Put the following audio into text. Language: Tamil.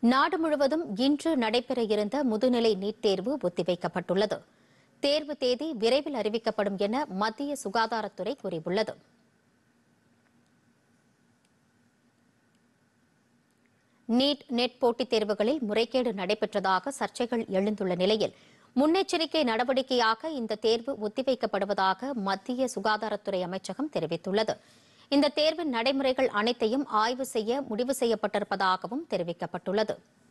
நாடு முழுவதும் இன்று நடைபெற இருந்த முதுநிலை நீட் தேர்வு ஒத்திவைக்கப்பட்டுள்ளது தேர்வு தேதி விரைவில் அறிவிக்கப்படும் என மத்திய சுகாதாரத்துறை கூறியுள்ளது நீட் நெட் போட்டித் தேர்வுகளில் முறைகேடு நடைபெற்றதாக சர்ச்சைகள் எழுந்துள்ள நிலையில் முன்னெச்சரிக்கை நடவடிக்கையாக இந்த தேர்வு ஒத்திவைக்கப்படுவதாக மத்திய சுகாதாரத்துறை அமைச்சகம் தெரிவித்துள்ளது இந்த தேர்வின் நடைமுறைகள் அனைத்தையும் ஆய்வு செய்ய முடிவு செய்யப்பட்டிருப்பதாகவும் தெரிவிக்கப்பட்டுள்ளது